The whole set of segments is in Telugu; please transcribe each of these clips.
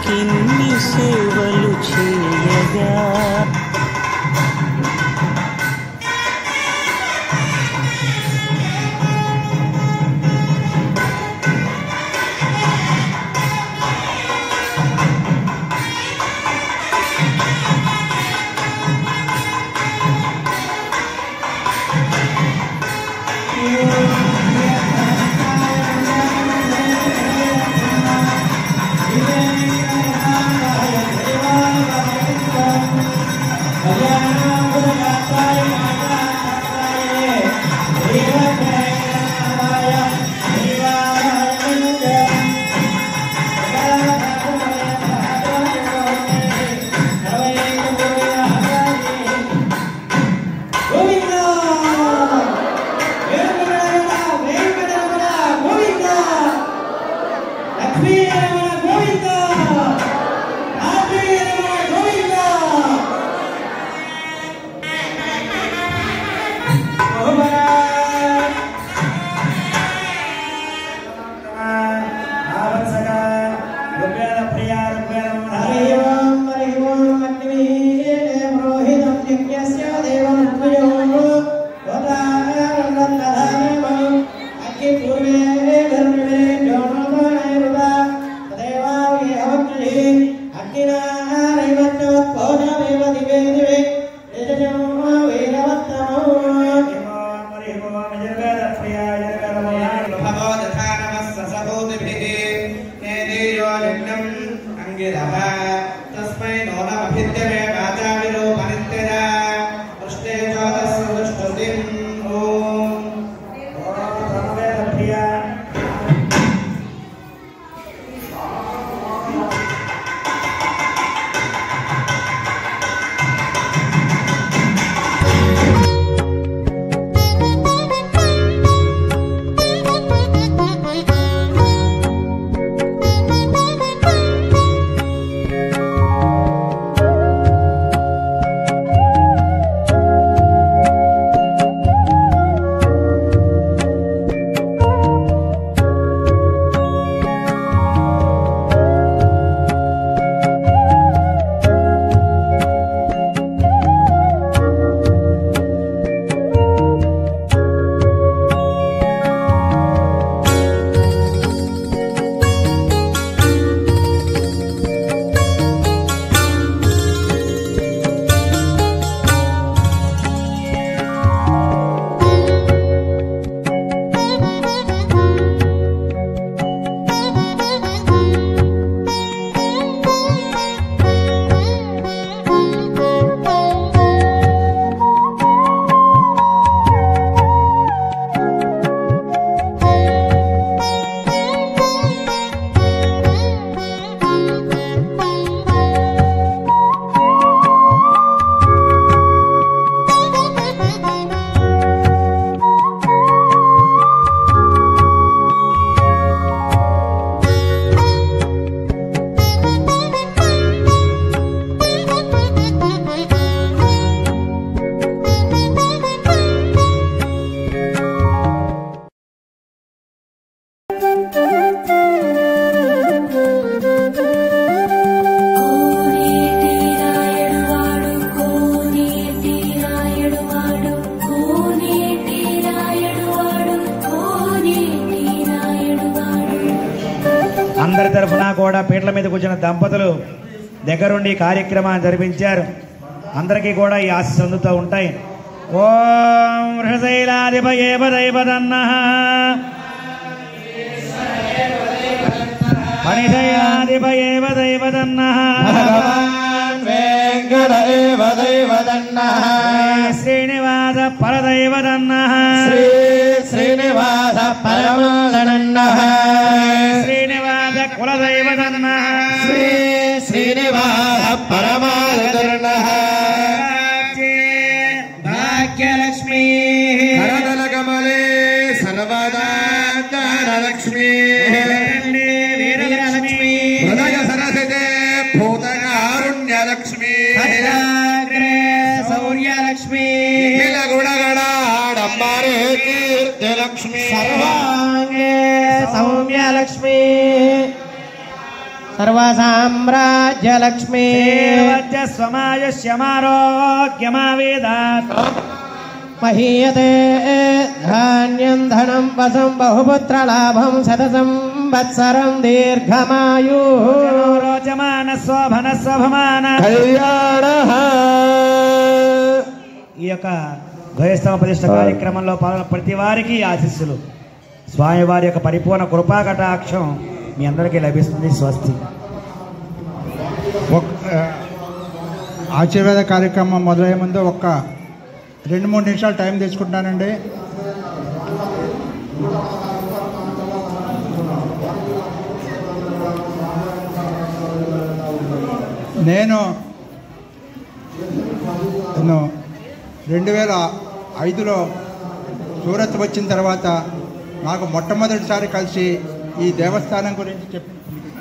ఇన్ని సేవలు చేయగా तस्मै नो नमभिद्यमे वाचा विरूपनित्यजा पृष्ठे चोदस्य दुष्टुतिम् ॐ కోనేటి రాయడువాడు కోనేటి రాయడువాడు కోనేటి రాయడువాడు కోనేటి రాయడువాడు అందరి తరఫున కూడా పీటల మీద కూర్చున్న దంపతులు దగ్గరుండి ఈ కార్యక్రమాన్ని జరిపించారు అందరికీ కూడా ఈ ఆశీస్సులు అందుతూ ఉంటాయి ఓం హృదయలాధిపయేవ దైవదన్న మణిశైలాధిపయేవ దైవదన్న భగవాన్ వెంకట ఏవ దైవదన్నః శ్రీనివాస పరదైవదన్న శ్రీ శ్రీనివాస పరమాదనన్నః శ్రీనివాస కులదైవదన్న శ్రీ శ్రీనివాస పరమాదనన్నః భాగ్యలక్ష్మీ కరదల కమలే సర్వదా జ్ఞానలక్ష్మీ వీరలక్ష్మి హృదయ సరసితే భూతకారుణ్యలక్ష్మీ సౌర్యలక్ష్మి నిఖిల గుణగణాడంబరే కీర్తిలక్ష్మీ సర్వాంగే సౌమ్యలక్ష్మి సర్వసామ్రాజ్యలక్ష్మీ స్వమాయుష్యమారోగ్యమావేదాత్ మహీయతే ధాన్యం ధనం వసం బహుపుత్రలాభం శతసం వత్సరం దీర్ఘమాయు రోచమాన శోభన శోభమాన కళ్యాణ ఈ యొక్క ధ్వజస్తమ ప్రతిష్ట కార్యక్రమంలో పాల్గొన్న ప్రతి వారికి ఈ ఆశీస్సులు స్వామివారి యొక్క పరిపూర్ణ కృపా కటాక్షం మీ అందరికీ లభిస్తుంది స్వస్తి ఒక ఆ, ఆశీర్వాద కార్యక్రమం మొదలయ్యే ముందు ఒక్క రెండు మూడు నిమిషాలు టైం తీసుకుంటానండి నేను నేను రెండు వేల ఐదులో సూరత్ వచ్చిన తర్వాత నాకు మొట్టమొదటిసారి కలిసి ఈ దేవస్థానం గురించి చెప్పి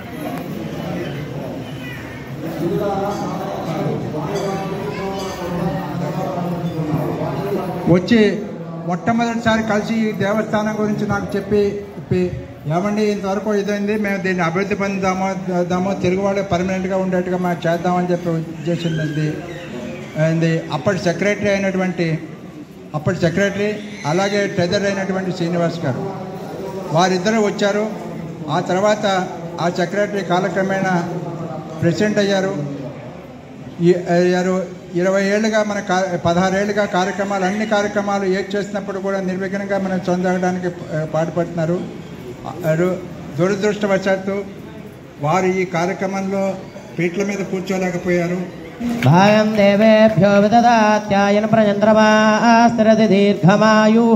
వచ్చి మొట్టమొదటిసారి కలిసి ఈ దేవస్థానం గురించి నాకు చెప్పి చెప్పి ఏమండి ఇంతవరకు ఇదైంది మేము దీన్ని అభివృద్ధి పొందుదామో దామో తెలుగు వాళ్ళు పర్మనెంట్గా ఉండేట్టుగా మేము చేద్దామని చెప్పి ఉద్దేశం ఉంది అంది అప్పటి సెక్రటరీ అయినటువంటి అప్పటి సెక్రటరీ అలాగే ట్రెజర్ అయినటువంటి శ్రీనివాస్ గారు వారిద్దరూ వచ్చారు ఆ తర్వాత ఆ సెక్రటరీ కాలక్రమేణా ప్రెసిడెంట్ అయ్యారు ఈ- అయ్యారు ఇరవై ఏళ్ళుగా మన కా పదహారేళ్ళుగా కార్యక్రమాలు అన్ని కార్యక్రమాలు ఏది చేసినప్పుడు కూడా నిర్విఘ్నంగా మనం చొందడానికి ఆ, పాటుపడుతున్నారు అరు దురదృష్టవశాత్తు వారు ఈ కార్యక్రమంలో పీట్ల మీద కూర్చోలేకపోయారు భాగం దేవేభ్యో విదదాత్యాయన ప్రచంద్రమా స్థిరతి దీర్ఘమాయు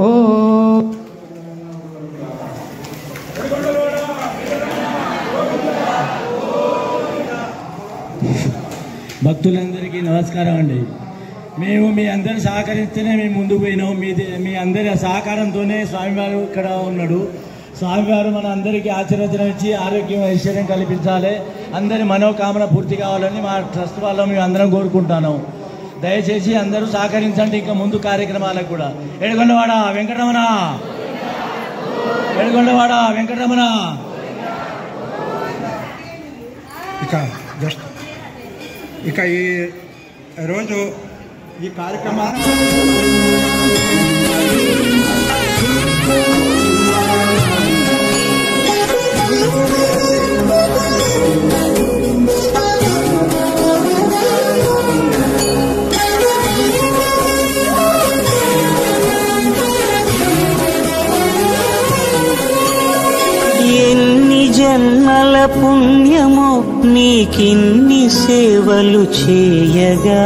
భక్తులందరికీ నమస్కారం అండి మేము మీ అందరు సహకరిస్తేనే మేము ముందుకు పోయినాం మీ మీ అందరి సహకారంతోనే స్వామివారు ఇక్కడ ఉన్నాడు స్వామివారు మన అందరికీ ఆశీర్వచనం ఇచ్చి ఆరోగ్యం ఐశ్వర్యం కల్పించాలి అందరి మనోకామన పూర్తి కావాలని మా ట్రస్ట్ వాళ్ళం మేము అందరం కోరుకుంటున్నాం దయచేసి అందరూ సహకరించండి ఇంకా ముందు కార్యక్రమాలకు కూడా ఏడుకొండవాడ వెంకటరమణ ఏడుకొండవాడ వెంకటరమణ ఇక జస్ట్ ఇక ఈ రోజు ఈ కార్యక్రమాన్ని ఎన్ని జన్మల పుణ్యమో నీకిన్ని సేవలు చేయగా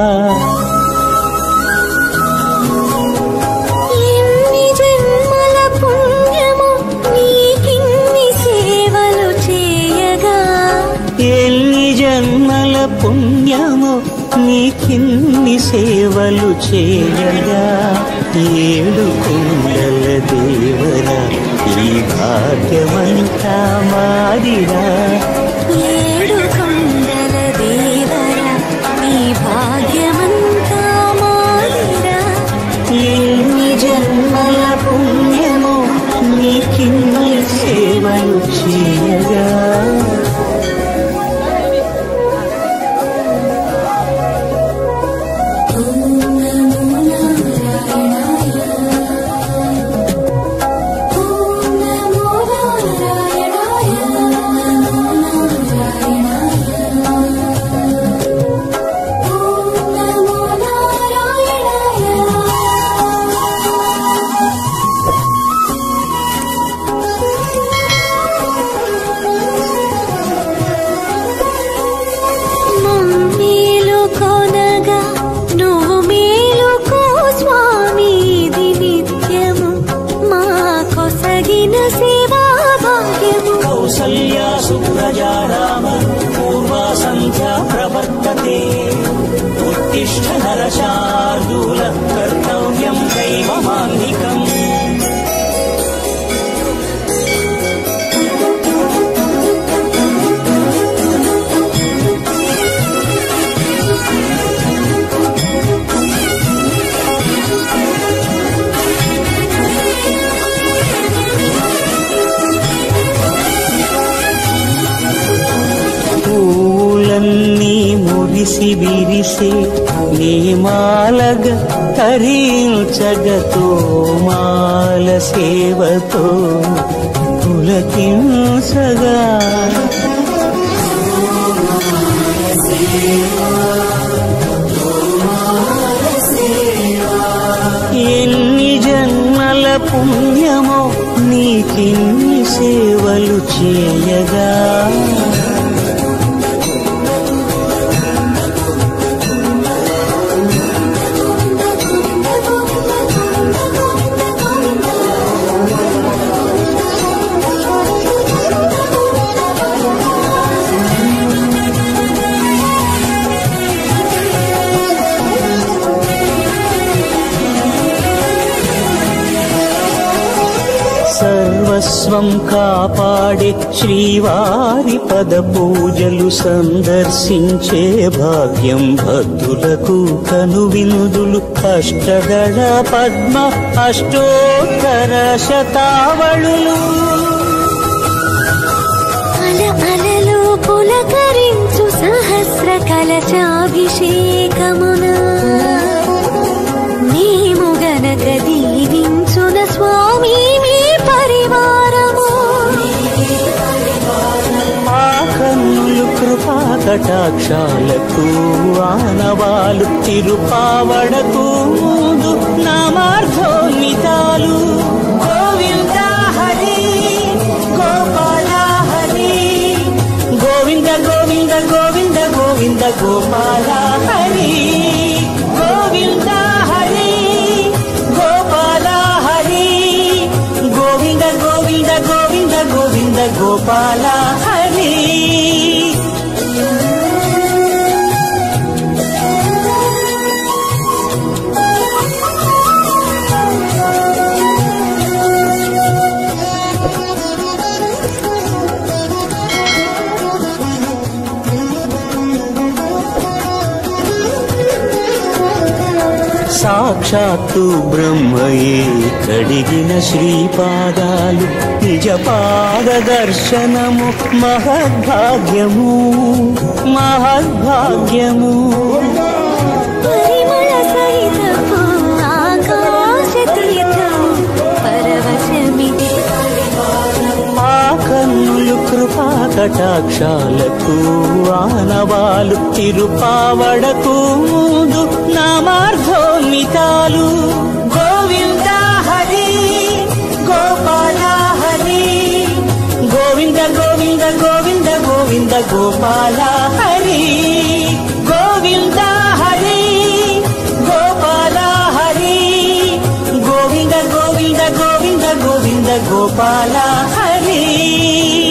ఎన్ని జన్మల పుణ్యము నీకిన్ని సేవలు చేయగా ఎన్ని జన్మల పుణ్యమో నీకిన్ని సేవలు చేయగా ఏడు కుండల దేవర ఈ భాగ్యమంతా మాదిరా ఏడు కొండల దేవర నీ భాగ్యమంతా మాదిరా ఎన్ని జన్మల పుణ్యమో నీకిన్ని సేవలు చేయగా ఓం నమో నారాయణాయ ఓం నమో నారాయణాయ మమ్మేలు కొనగా నువ్వు మేలుకో స్వామి ఇది నిత్యము మా కొసగిన సేవా భాగ్యము కౌసల్యా సుప్రజా రామ పూర్వా సంధ్యా ప్రవర్తతే ఉత్తిష్ట నరశార్దూల కర్తవ్యం దైవమాన్నికం మురిసి విరిసే నేమాలగ తరించగతో మాల సేవతో పులకింసగా ఎన్ని జన్మల పుణ్యమో నీకిన్ని సేవలు చేయగా సర్వస్వం కాపాడే శ్రీవారి పద పూజలు సందర్శించే భాగ్యం భక్తులకు కనువినుదులు అష్టదళ పద్మ అష్టోత్తర శతావళులు అల అలలు పులకరించు సహస్ర కలశాభిషేకమున మేము గనక దీవించున స్వామి మీ పరివారము ఆ కన్నులు కృపా కటాక్షాలకు ఆనవాలు తిరుపావడకు ముందు నామార్థోన్మితాలు గోవింద హరి గోపాల హరి గోవింద గోవింద గోవింద గోవింద గోపాల హరి గోవింద హరి గోపాల హరి గోవింద గోవింద గోవింద గోవింద గోపాల హరి సాక్షాత్తు బ్రహ్మయే కడిగిన శ్రీపాదాలు నిజ పాద దర్శనము మహద్భాగ్యము మహద్భాగ్యము పరిమళ సహితము ఆకాశ తీర్థము పరవశమిది ఆ కన్నులు కృపా కటాక్షాలకు ఆనవాలు తిరుపావడకు ముందు నామార్థోన్మితాలు గోవింద హరి గోపాల హరి గోవింద గోవింద గోవింద గోవింద గోపాల హరి గోవింద హరి గోపాల హరి గోవింద గోవింద గోవింద గోవింద గోపాల హరి